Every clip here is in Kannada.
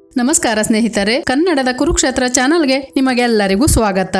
ನಮಸ್ಕಾರ ಸ್ನೇಹಿತರೆ ಕನ್ನಡದ ಕುರುಕ್ಷೇತ್ರ ಚಾನಲ್ಗೆ ನಿಮಗೆಲ್ಲರಿಗೂ ಸ್ವಾಗತ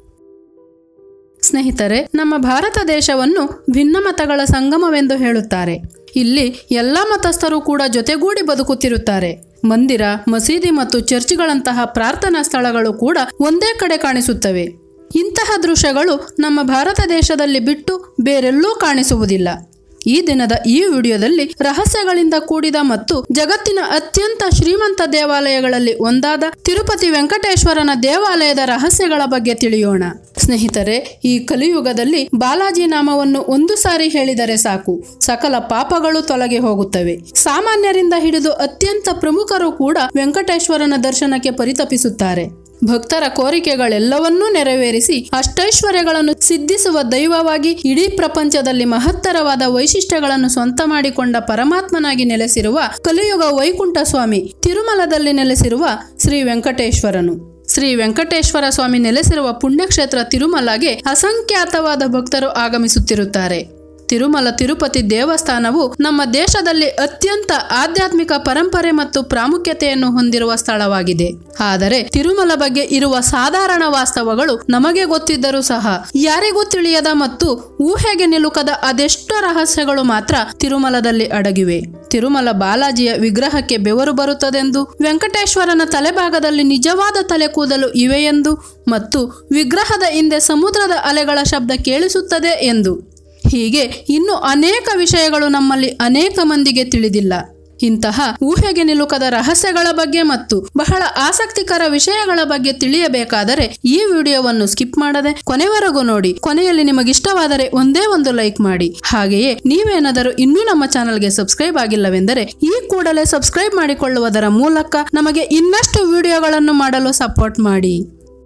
ಸ್ನೇಹಿತರೆ ನಮ್ಮ ಭಾರತ ದೇಶವನ್ನು ಭಿನ್ನ ಮತಗಳ ಸಂಗಮವೆಂದು ಹೇಳುತ್ತಾರೆ ಇಲ್ಲಿ ಎಲ್ಲ ಮತಸ್ಥರು ಕೂಡ ಜೊತೆಗೂಡಿ ಬದುಕುತ್ತಿರುತ್ತಾರೆ ಮಂದಿರ ಮಸೀದಿ ಮತ್ತು ಚರ್ಚ್ಗಳಂತಹ ಪ್ರಾರ್ಥನಾ ಸ್ಥಳಗಳು ಕೂಡ ಒಂದೇ ಕಡೆ ಕಾಣಿಸುತ್ತವೆ ಇಂತಹ ದೃಶ್ಯಗಳು ನಮ್ಮ ಭಾರತ ದೇಶದಲ್ಲಿ ಬಿಟ್ಟು ಬೇರೆಲ್ಲೂ ಕಾಣಿಸುವುದಿಲ್ಲ ಈ ದಿನದ ಈ ವಿಡಿಯೋದಲ್ಲಿ ರಹಸ್ಯಗಳಿಂದ ಕೂಡಿದ ಮತ್ತು ಜಗತ್ತಿನ ಅತ್ಯಂತ ಶ್ರೀಮಂತ ದೇವಾಲಯಗಳಲ್ಲಿ ಒಂದಾದ ತಿರುಪತಿ ವೆಂಕಟೇಶ್ವರನ ದೇವಾಲಯದ ರಹಸ್ಯಗಳ ಬಗ್ಗೆ ತಿಳಿಯೋಣ ಸ್ನೇಹಿತರೆ ಈ ಕಲಿಯುಗದಲ್ಲಿ ಬಾಲಾಜಿ ನಾಮವನ್ನು ಒಂದು ಸಾರಿ ಹೇಳಿದರೆ ಸಾಕು ಸಕಲ ಪಾಪಗಳು ತೊಲಗಿ ಹೋಗುತ್ತವೆ ಸಾಮಾನ್ಯರಿಂದ ಹಿಡಿದು ಅತ್ಯಂತ ಪ್ರಮುಖರು ಕೂಡ ವೆಂಕಟೇಶ್ವರನ ದರ್ಶನಕ್ಕೆ ಪರಿತಪಿಸುತ್ತಾರೆ ಭಕ್ತರ ಕೋರಿಕೆಗಳೆಲ್ಲವನ್ನೂ ನೆರವೇರಿಸಿ ಅಷ್ಟೈಶ್ವರ್ಯಗಳನ್ನು ಸಿದ್ಧಿಸುವ ದೈವವಾಗಿ ಇಡೀ ಪ್ರಪಂಚದಲ್ಲಿ ಮಹತ್ತರವಾದ ವೈಶಿಷ್ಟ್ಯಗಳನ್ನು ಸ್ವಂತ ಮಾಡಿಕೊಂಡ ಪರಮಾತ್ಮನಾಗಿ ನೆಲೆಸಿರುವ ಕಲಿಯುಗ ವೈಕುಂಠ ಸ್ವಾಮಿ ತಿರುಮಲದಲ್ಲಿ ನೆಲೆಸಿರುವ ಶ್ರೀ ವೆಂಕಟೇಶ್ವರನು ಶ್ರೀ ವೆಂಕಟೇಶ್ವರ ಸ್ವಾಮಿ ನೆಲೆಸಿರುವ ಪುಣ್ಯಕ್ಷೇತ್ರ ತಿರುಮಲಗೆ ಅಸಂಖ್ಯಾತವಾದ ಭಕ್ತರು ಆಗಮಿಸುತ್ತಿರುತ್ತಾರೆ ತಿರುಮಲ ತಿರುಪತಿ ದೇವಸ್ಥಾನವು ನಮ್ಮ ದೇಶದಲ್ಲಿ ಅತ್ಯಂತ ಆಧ್ಯಾತ್ಮಿಕ ಪರಂಪರೆ ಮತ್ತು ಪ್ರಾಮುಖ್ಯತೆಯನ್ನು ಹೊಂದಿರುವ ಸ್ಥಳವಾಗಿದೆ ಆದರೆ ತಿರುಮಲ ಬಗ್ಗೆ ಇರುವ ಸಾಧಾರಣ ವಾಸ್ತವಗಳು ನಮಗೆ ಗೊತ್ತಿದ್ದರೂ ಸಹ ಯಾರಿಗೂ ತಿಳಿಯದ ಮತ್ತು ಊಹೆಗೆ ನಿಲುಕದ ಅದೆಷ್ಟೋ ರಹಸ್ಯಗಳು ಮಾತ್ರ ತಿರುಮಲದಲ್ಲಿ ಅಡಗಿವೆ ತಿರುಮಲ ಬಾಲಾಜಿಯ ವಿಗ್ರಹಕ್ಕೆ ಬೆವರು ಬರುತ್ತದೆಂದು ವೆಂಕಟೇಶ್ವರನ ತಲೆಭಾಗದಲ್ಲಿ ನಿಜವಾದ ತಲೆ ಕೂದಲು ಇವೆಯೆಂದು ಮತ್ತು ವಿಗ್ರಹದ ಹಿಂದೆ ಸಮುದ್ರದ ಅಲೆಗಳ ಶಬ್ದ ಕೇಳಿಸುತ್ತದೆ ಎಂದು ಹೀಗೆ ಇನ್ನು ಅನೇಕ ವಿಷಯಗಳು ನಮ್ಮಲ್ಲಿ ಅನೇಕ ಮಂದಿಗೆ ತಿಳಿದಿಲ್ಲ ಇಂತಹ ಊಹೆಗೆ ನಿಲುಕದ ರಹಸ್ಯಗಳ ಬಗ್ಗೆ ಮತ್ತು ಬಹಳ ಆಸಕ್ತಿಕರ ವಿಷಯಗಳ ಬಗ್ಗೆ ತಿಳಿಯಬೇಕಾದರೆ ಈ ವಿಡಿಯೋವನ್ನು ಸ್ಕಿಪ್ ಮಾಡದೆ ಕೊನೆವರೆಗೂ ನೋಡಿ ಕೊನೆಯಲ್ಲಿ ನಿಮಗಿಷ್ಟವಾದರೆ ಒಂದೇ ಒಂದು ಲೈಕ್ ಮಾಡಿ ಹಾಗೆಯೇ ನೀವೇನಾದರೂ ಇನ್ನೂ ನಮ್ಮ ಚಾನಲ್ಗೆ ಸಬ್ಸ್ಕ್ರೈಬ್ ಆಗಿಲ್ಲವೆಂದರೆ ಈ ಕೂಡಲೇ ಸಬ್ಸ್ಕ್ರೈಬ್ ಮಾಡಿಕೊಳ್ಳುವುದರ ಮೂಲಕ ನಮಗೆ ಇನ್ನಷ್ಟು ವಿಡಿಯೋಗಳನ್ನು ಮಾಡಲು ಸಪೋರ್ಟ್ ಮಾಡಿ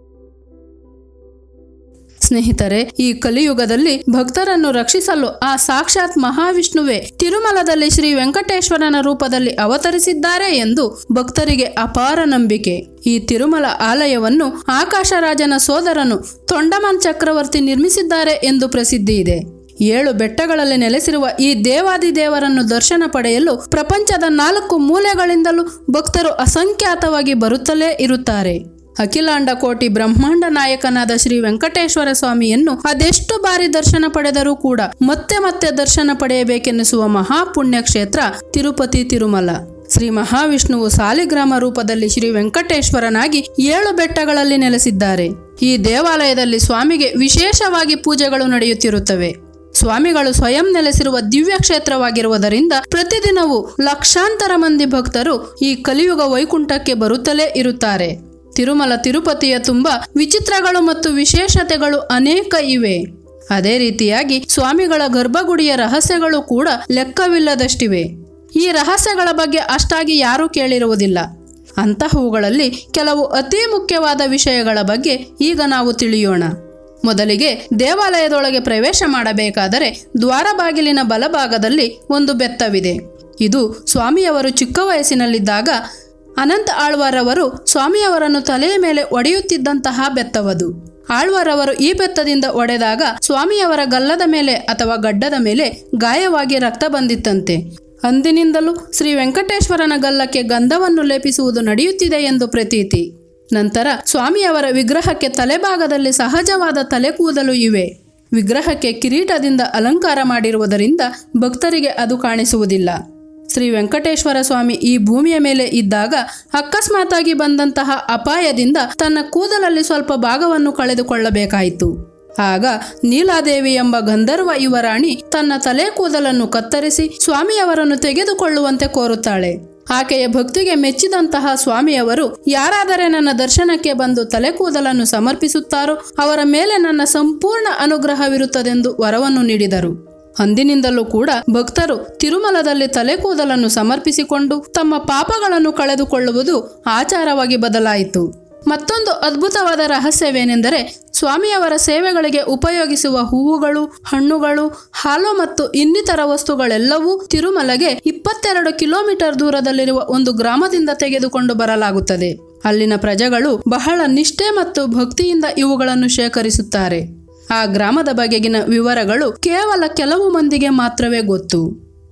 ಸ್ನೇಹಿತರೆ ಈ ಕಲಿಯುಗದಲ್ಲಿ ಭಕ್ತರನ್ನು ರಕ್ಷಿಸಲು ಆ ಸಾಕ್ಷಾತ್ ಮಹಾವಿಷ್ಣುವೇ ತಿರುಮಲದಲ್ಲಿ ಶ್ರೀ ವೆಂಕಟೇಶ್ವರನ ರೂಪದಲ್ಲಿ ಅವತರಿಸಿದ್ದಾರೆ ಎಂದು ಭಕ್ತರಿಗೆ ಅಪಾರ ನಂಬಿಕೆ ಈ ತಿರುಮಲ ಆಲಯವನ್ನು ಆಕಾಶರಾಜನ ಸೋದರನು ತೊಂಡಮಾನ್ ಚಕ್ರವರ್ತಿ ನಿರ್ಮಿಸಿದ್ದಾರೆ ಎಂದು ಪ್ರಸಿದ್ಧಿ ಇದೆ ಏಳು ಬೆಟ್ಟಗಳಲ್ಲಿ ನೆಲೆಸಿರುವ ಈ ದೇವಾದಿದೇವರನ್ನು ದರ್ಶನ ಪಡೆಯಲು ಪ್ರಪಂಚದ ನಾಲ್ಕು ಮೂಲೆಗಳಿಂದಲೂ ಭಕ್ತರು ಅಸಂಖ್ಯಾತವಾಗಿ ಬರುತ್ತಲೇ ಇರುತ್ತಾರೆ ಅಖಿಲಾಂಡ ಕೋಟಿ ಬ್ರಹ್ಮಾಂಡ ನಾಯಕನಾದ ಶ್ರೀ ವೆಂಕಟೇಶ್ವರ ಸ್ವಾಮಿಯನ್ನು ಅದೆಷ್ಟು ಬಾರಿ ದರ್ಶನ ಪಡೆದರೂ ಕೂಡ ಮತ್ತೆ ಮತ್ತೆ ದರ್ಶನ ಪಡೆಯಬೇಕೆನ್ನಿಸುವ ಮಹಾಪುಣ್ಯ ಕ್ಷೇತ್ರ ತಿರುಪತಿ ತಿರುಮಲ ಶ್ರೀ ಮಹಾವಿಷ್ಣುವು ಸಾಲಿಗ್ರಾಮ ರೂಪದಲ್ಲಿ ಶ್ರೀ ವೆಂಕಟೇಶ್ವರನಾಗಿ ಏಳು ಬೆಟ್ಟಗಳಲ್ಲಿ ನೆಲೆಸಿದ್ದಾರೆ ಈ ದೇವಾಲಯದಲ್ಲಿ ಸ್ವಾಮಿಗೆ ವಿಶೇಷವಾಗಿ ಪೂಜೆಗಳು ನಡೆಯುತ್ತಿರುತ್ತವೆ ಸ್ವಾಮಿಗಳು ಸ್ವಯಂ ನೆಲೆಸಿರುವ ದಿವ್ಯ ಕ್ಷೇತ್ರವಾಗಿರುವುದರಿಂದ ಪ್ರತಿದಿನವೂ ಲಕ್ಷಾಂತರ ಮಂದಿ ಭಕ್ತರು ಈ ಕಲಿಯುಗ ವೈಕುಂಠಕ್ಕೆ ಬರುತ್ತಲೇ ಇರುತ್ತಾರೆ ತಿರುಮಲ ತಿರುಪತಿಯ ತುಂಬ ವಿಚಿತ್ರಗಳು ಮತ್ತು ವಿಶೇಷತೆಗಳು ಅನೇಕ ಇವೆ ಅದೇ ರೀತಿಯಾಗಿ ಸ್ವಾಮಿಗಳ ಗರ್ಭಗುಡಿಯ ರಹಸ್ಯಗಳು ಕೂಡ ಲೆಕ್ಕವಿಲ್ಲದಷ್ಟಿವೆ ಈ ರಹಸ್ಯಗಳ ಬಗ್ಗೆ ಅಷ್ಟಾಗಿ ಯಾರೂ ಕೇಳಿರುವುದಿಲ್ಲ ಅಂತಹವುಗಳಲ್ಲಿ ಕೆಲವು ಅತಿ ಮುಖ್ಯವಾದ ವಿಷಯಗಳ ಬಗ್ಗೆ ಈಗ ನಾವು ತಿಳಿಯೋಣ ಮೊದಲಿಗೆ ದೇವಾಲಯದೊಳಗೆ ಪ್ರವೇಶ ಮಾಡಬೇಕಾದರೆ ದ್ವಾರ ಬಾಗಿಲಿನ ಬಲಭಾಗದಲ್ಲಿ ಒಂದು ಬೆತ್ತವಿದೆ ಇದು ಸ್ವಾಮಿಯವರು ಚಿಕ್ಕ ವಯಸ್ಸಿನಲ್ಲಿದ್ದಾಗ ಅನಂತ ಆಳ್ವಾರವರು ಸ್ವಾಮಿಯವರನ್ನು ತಲೆಯ ಮೇಲೆ ಒಡೆಯುತ್ತಿದ್ದಂತಹ ಬೆತ್ತವದು ಆಳ್ವಾರವರು ಈ ಬೆತ್ತದಿಂದ ಒಡೆದಾಗ ಸ್ವಾಮಿಯವರ ಗಲ್ಲದ ಮೇಲೆ ಅಥವಾ ಗಡ್ಡದ ಮೇಲೆ ಗಾಯವಾಗಿ ರಕ್ತ ಬಂದಿತ್ತಂತೆ ಅಂದಿನಿಂದಲೂ ಶ್ರೀ ವೆಂಕಟೇಶ್ವರನ ಗಲ್ಲಕ್ಕೆ ಗಂಧವನ್ನು ಲೇಪಿಸುವುದು ನಡೆಯುತ್ತಿದೆ ಎಂದು ಪ್ರತೀತಿ ನಂತರ ಸ್ವಾಮಿಯವರ ವಿಗ್ರಹಕ್ಕೆ ತಲೆಭಾಗದಲ್ಲಿ ಸಹಜವಾದ ತಲೆ ಕೂದಲು ಇವೆ ವಿಗ್ರಹಕ್ಕೆ ಕಿರೀಟದಿಂದ ಅಲಂಕಾರ ಮಾಡಿರುವುದರಿಂದ ಭಕ್ತರಿಗೆ ಅದು ಕಾಣಿಸುವುದಿಲ್ಲ ಶ್ರೀ ವೆಂಕಟೇಶ್ವರ ಸ್ವಾಮಿ ಈ ಭೂಮಿಯ ಮೇಲೆ ಇದ್ದಾಗ ಅಕಸ್ಮಾತಾಗಿ ಬಂದಂತಹ ಅಪಾಯದಿಂದ ತನ್ನ ಕೂದಲಲ್ಲಿ ಸ್ವಲ್ಪ ಭಾಗವನ್ನು ಕಳೆದುಕೊಳ್ಳಬೇಕಾಯಿತು ಆಗ ನೀಲಾದೇವಿ ಎಂಬ ಗಂಧರ್ವ ಯುವರಾಣಿ ತನ್ನ ತಲೆ ಕೂದಲನ್ನು ಕತ್ತರಿಸಿ ಸ್ವಾಮಿಯವರನ್ನು ತೆಗೆದುಕೊಳ್ಳುವಂತೆ ಕೋರುತ್ತಾಳೆ ಆಕೆಯ ಭಕ್ತಿಗೆ ಮೆಚ್ಚಿದಂತಹ ಸ್ವಾಮಿಯವರು ಯಾರಾದರೆ ನನ್ನ ದರ್ಶನಕ್ಕೆ ಬಂದು ತಲೆ ಕೂದಲನ್ನು ಸಮರ್ಪಿಸುತ್ತಾರೋ ಅವರ ಮೇಲೆ ನನ್ನ ಸಂಪೂರ್ಣ ಅನುಗ್ರಹವಿರುತ್ತದೆಂದು ವರವನ್ನು ನೀಡಿದರು ಅಂದಿನಿಂದಲೂ ಕೂಡ ಭಕ್ತರು ತಿರುಮಲದಲ್ಲಿ ತಲೆ ಕೂದಲನ್ನು ಸಮರ್ಪಿಸಿಕೊಂಡು ತಮ್ಮ ಪಾಪಗಳನ್ನು ಕಳೆದುಕೊಳ್ಳುವುದು ಆಚಾರವಾಗಿ ಬದಲಾಯಿತು ಮತ್ತೊಂದು ಅದ್ಭುತವಾದ ರಹಸ್ಯವೇನೆಂದರೆ ಸ್ವಾಮಿಯವರ ಸೇವೆಗಳಿಗೆ ಉಪಯೋಗಿಸುವ ಹೂವುಗಳು ಹಣ್ಣುಗಳು ಹಾಲು ಮತ್ತು ಇನ್ನಿತರ ವಸ್ತುಗಳೆಲ್ಲವೂ ತಿರುಮಲಗೆ ಇಪ್ಪತ್ತೆರಡು ಕಿಲೋಮೀಟರ್ ದೂರದಲ್ಲಿರುವ ಒಂದು ಗ್ರಾಮದಿಂದ ತೆಗೆದುಕೊಂಡು ಬರಲಾಗುತ್ತದೆ ಅಲ್ಲಿನ ಪ್ರಜೆಗಳು ಬಹಳ ನಿಷ್ಠೆ ಮತ್ತು ಭಕ್ತಿಯಿಂದ ಇವುಗಳನ್ನು ಶೇಖರಿಸುತ್ತಾರೆ ಆ ಗ್ರಾಮದ ಬಗೆಗಿನ ವಿವರಗಳು ಕೇವಲ ಕೆಲವು ಮಂದಿಗೆ ಮಾತ್ರವೇ ಗೊತ್ತು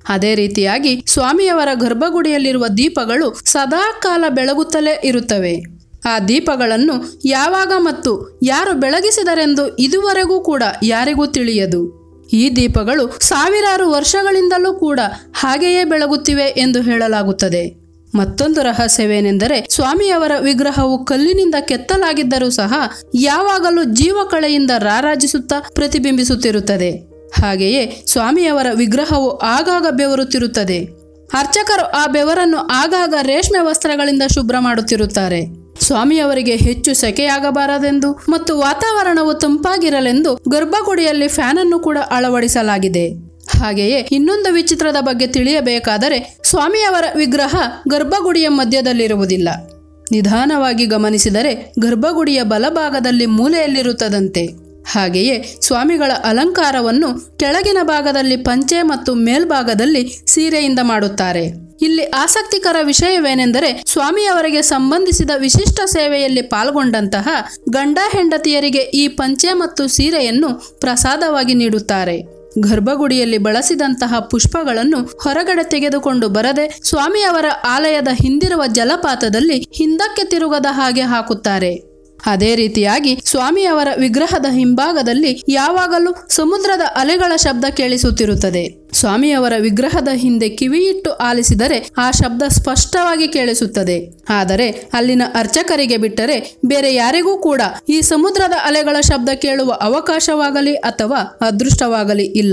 ಅದೇ ರೀತಿಯಾಗಿ ಸ್ವಾಮಿಯವರ ಗರ್ಭಗುಡಿಯಲ್ಲಿರುವ ದೀಪಗಳು ಸದಾ ಕಾಲ ಬೆಳಗುತ್ತಲೇ ಇರುತ್ತವೆ ಆ ದೀಪಗಳನ್ನು ಯಾವಾಗ ಮತ್ತು ಯಾರು ಬೆಳಗಿಸಿದರೆಂದು ಇದುವರೆಗೂ ಕೂಡ ಯಾರಿಗೂ ತಿಳಿಯದು ಈ ದೀಪಗಳು ಸಾವಿರಾರು ವರ್ಷಗಳಿಂದಲೂ ಕೂಡ ಹಾಗೆಯೇ ಬೆಳಗುತ್ತಿವೆ ಎಂದು ಹೇಳಲಾಗುತ್ತದೆ ಮತ್ತೊಂದು ರಹಸ್ಯವೇನೆಂದರೆ ಸ್ವಾಮಿಯವರ ವಿಗ್ರಹವು ಕಲ್ಲಿನಿಂದ ಕೆತ್ತಲಾಗಿದ್ದರೂ ಸಹ ಯಾವಾಗಲೂ ಜೀವಕಳೆಯಿಂದ ರಾರಾಜಿಸುತ್ತಾ ಪ್ರತಿಬಿಂಬಿಸುತ್ತಿರುತ್ತದೆ ಹಾಗೆಯೇ ಸ್ವಾಮಿಯವರ ವಿಗ್ರಹವು ಆಗಾಗ ಬೆವರುತ್ತಿರುತ್ತದೆ ಅರ್ಚಕರು ಆ ಬೆವರನ್ನು ಆಗಾಗ ರೇಷ್ಮೆ ವಸ್ತ್ರಗಳಿಂದ ಶುಭ್ರ ಮಾಡುತ್ತಿರುತ್ತಾರೆ ಸ್ವಾಮಿಯವರಿಗೆ ಹೆಚ್ಚು ಸೆಕೆಯಾಗಬಾರದೆಂದು ಮತ್ತು ವಾತಾವರಣವು ತಂಪಾಗಿರಲೆಂದು ಗರ್ಭಗುಡಿಯಲ್ಲಿ ಫ್ಯಾನ್ ಅನ್ನು ಕೂಡ ಅಳವಡಿಸಲಾಗಿದೆ ಹಾಗೆಯೇ ಇನ್ನೊಂದು ವಿಚಿತ್ರದ ಬಗ್ಗೆ ತಿಳಿಯಬೇಕಾದರೆ ಸ್ವಾಮಿಯವರ ವಿಗ್ರಹ ಗರ್ಭಗುಡಿಯ ಮಧ್ಯದಲ್ಲಿರುವುದಿಲ್ಲ ನಿಧಾನವಾಗಿ ಗಮನಿಸಿದರೆ ಗರ್ಭಗುಡಿಯ ಬಲಭಾಗದಲ್ಲಿ ಮೂಲೆಯಲ್ಲಿರುತ್ತದಂತೆ ಹಾಗೆಯೇ ಸ್ವಾಮಿಗಳ ಅಲಂಕಾರವನ್ನು ಕೆಳಗಿನ ಭಾಗದಲ್ಲಿ ಪಂಚೆ ಮತ್ತು ಮೇಲ್ಭಾಗದಲ್ಲಿ ಸೀರೆಯಿಂದ ಮಾಡುತ್ತಾರೆ ಇಲ್ಲಿ ಆಸಕ್ತಿಕರ ವಿಷಯವೇನೆಂದರೆ ಸ್ವಾಮಿಯವರಿಗೆ ಸಂಬಂಧಿಸಿದ ವಿಶಿಷ್ಟ ಸೇವೆಯಲ್ಲಿ ಪಾಲ್ಗೊಂಡಂತಹ ಗಂಡ ಹೆಂಡತಿಯರಿಗೆ ಈ ಪಂಚೆ ಮತ್ತು ಸೀರೆಯನ್ನು ಪ್ರಸಾದವಾಗಿ ನೀಡುತ್ತಾರೆ ಗರ್ಭಗುಡಿಯಲ್ಲಿ ಬಳಸಿದಂತಹ ಪುಷ್ಪಗಳನ್ನು ಹೊರಗಡೆ ತೆಗೆದುಕೊಂಡು ಬರದೆ ಸ್ವಾಮಿಯವರ ಆಲಯದ ಹಿಂದಿರುವ ಜಲಪಾತದಲ್ಲಿ ಹಿಂದಕ್ಕೆ ತಿರುಗದ ಹಾಗೆ ಹಾಕುತ್ತಾರೆ ಅದೇ ರೀತಿಯಾಗಿ ಸ್ವಾಮಿಯವರ ವಿಗ್ರಹದ ಹಿಂಭಾಗದಲ್ಲಿ ಯಾವಾಗಲೂ ಸಮುದ್ರದ ಅಲೆಗಳ ಶಬ್ದ ಕೇಳಿಸುತ್ತಿರುತ್ತದೆ ಸ್ವಾಮಿಯವರ ವಿಗ್ರಹದ ಹಿಂದೆ ಕಿವಿಯಿಟ್ಟು ಆಲಿಸಿದರೆ ಆ ಶಬ್ದ ಸ್ಪಷ್ಟವಾಗಿ ಕೇಳಿಸುತ್ತದೆ ಆದರೆ ಅಲ್ಲಿನ ಅರ್ಚಕರಿಗೆ ಬಿಟ್ಟರೆ ಬೇರೆ ಯಾರಿಗೂ ಕೂಡ ಈ ಸಮುದ್ರದ ಅಲೆಗಳ ಶಬ್ದ ಕೇಳುವ ಅವಕಾಶವಾಗಲಿ ಅಥವಾ ಅದೃಷ್ಟವಾಗಲಿ ಇಲ್ಲ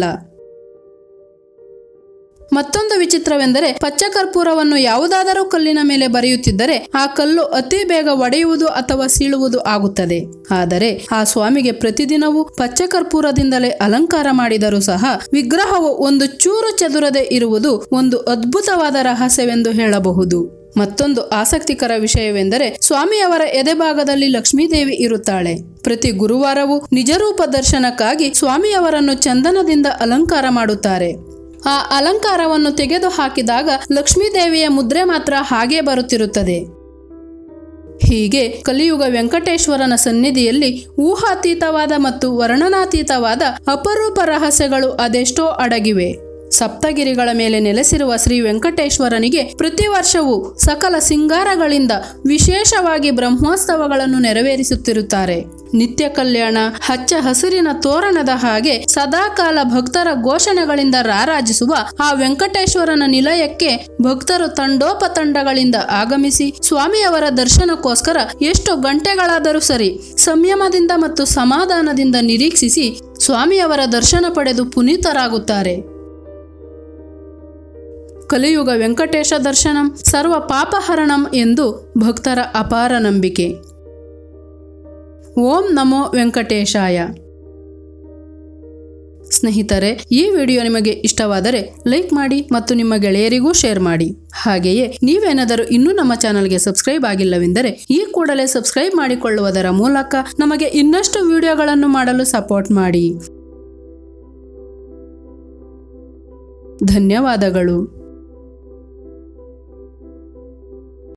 ಮತ್ತೊಂದು ವಿಚಿತ್ರವೆಂದರೆ ಪಚ್ಚಕರ್ಪೂರವನ್ನು ಯಾವುದಾದರೂ ಕಲ್ಲಿನ ಮೇಲೆ ಬರೆಯುತ್ತಿದ್ದರೆ ಆ ಕಲ್ಲು ಅತಿ ಬೇಗ ಒಡೆಯುವುದು ಅಥವಾ ಸೀಳುವುದು ಆಗುತ್ತದೆ ಆದರೆ ಆ ಸ್ವಾಮಿಗೆ ಪ್ರತಿದಿನವೂ ಪಚ್ಚಕರ್ಪೂರದಿಂದಲೇ ಅಲಂಕಾರ ಮಾಡಿದರೂ ಸಹ ವಿಗ್ರಹವು ಒಂದು ಚೂರು ಚದುರದೆ ಇರುವುದು ಒಂದು ಅದ್ಭುತವಾದ ರಹಸ್ಯವೆಂದು ಹೇಳಬಹುದು ಮತ್ತೊಂದು ಆಸಕ್ತಿಕರ ವಿಷಯವೆಂದರೆ ಸ್ವಾಮಿಯವರ ಎದೆಭಾಗದಲ್ಲಿ ಲಕ್ಷ್ಮೀದೇವಿ ಇರುತ್ತಾಳೆ ಪ್ರತಿ ಗುರುವಾರವೂ ನಿಜರೂಪ ದರ್ಶನಕ್ಕಾಗಿ ಸ್ವಾಮಿಯವರನ್ನು ಚಂದನದಿಂದ ಅಲಂಕಾರ ಮಾಡುತ್ತಾರೆ ಆ ಅಲಂಕಾರವನ್ನು ತೆಗೆದು ಹಾಕಿದಾಗ ಲಕ್ಷ್ಮೀದೇವಿಯ ಮುದ್ರೆ ಮಾತ್ರ ಹಾಗೇ ಬರುತ್ತಿರುತ್ತದೆ ಹೀಗೆ ಕಲಿಯುಗ ವೆಂಕಟೇಶ್ವರನ ಸನ್ನಿಧಿಯಲ್ಲಿ ಊಹಾತೀತವಾದ ಮತ್ತು ವರ್ಣನಾತೀತವಾದ ಅಪರೂಪ ರಹಸ್ಯಗಳು ಅದೆಷ್ಟೋ ಅಡಗಿವೆ ಸಪ್ತಗಿರಿಗಳ ಮೇಲೆ ನೆಲೆಸಿರುವ ಶ್ರೀ ವೆಂಕಟೇಶ್ವರನಿಗೆ ಪ್ರತಿ ವರ್ಷವೂ ಸಕಲ ಸಿಂಗಾರಗಳಿಂದ ವಿಶೇಷವಾಗಿ ಬ್ರಹ್ಮೋತ್ಸವಗಳನ್ನು ನೆರವೇರಿಸುತ್ತಿರುತ್ತಾರೆ ನಿತ್ಯ ಕಲ್ಯಾಣ ಹಚ್ಚ ಹಸಿರಿನ ತೋರಣದ ಹಾಗೆ ಸದಾಕಾಲ ಭಕ್ತರ ಘೋಷಣೆಗಳಿಂದ ರಾರಾಜಿಸುವ ಆ ವೆಂಕಟೇಶ್ವರನ ನಿಲಯಕ್ಕೆ ಭಕ್ತರು ತಂಡೋಪತಂಡಗಳಿಂದ ಆಗಮಿಸಿ ಸ್ವಾಮಿಯವರ ದರ್ಶನಕ್ಕೋಸ್ಕರ ಎಷ್ಟು ಗಂಟೆಗಳಾದರೂ ಸರಿ ಸಂಯಮದಿಂದ ಮತ್ತು ಸಮಾಧಾನದಿಂದ ನಿರೀಕ್ಷಿಸಿ ಸ್ವಾಮಿಯವರ ದರ್ಶನ ಪಡೆದು ಪುನೀತರಾಗುತ್ತಾರೆ ಕಲಿಯುಗ ವೆಂಕಟೇಶ ದರ್ಶನಂ ಸರ್ವ ಪಾಪಹರಣಂ ಎಂದು ಭಕ್ತರ ಅಪಾರ ನಂಬಿಕೆ ಓಂ ನಮೋ ವೆಂಕಟೇಶಾಯ ಸ್ನೇಹಿತರೆ ಈ ವಿಡಿಯೋ ನಿಮಗೆ ಇಷ್ಟವಾದರೆ ಲೈಕ್ ಮಾಡಿ ಮತ್ತು ನಿಮ್ಮ ಗೆಳೆಯರಿಗೂ ಶೇರ್ ಮಾಡಿ ಹಾಗೆಯೇ ನೀವೇನಾದರೂ ಇನ್ನೂ ನಮ್ಮ ಚಾನಲ್ಗೆ ಸಬ್ಸ್ಕ್ರೈಬ್ ಆಗಿಲ್ಲವೆಂದರೆ ಈ ಕೂಡಲೇ ಸಬ್ಸ್ಕ್ರೈಬ್ ಮಾಡಿಕೊಳ್ಳುವುದರ ಮೂಲಕ ನಮಗೆ ಇನ್ನಷ್ಟು ವಿಡಿಯೋಗಳನ್ನು ಮಾಡಲು ಸಪೋರ್ಟ್ ಮಾಡಿ ಧನ್ಯವಾದಗಳು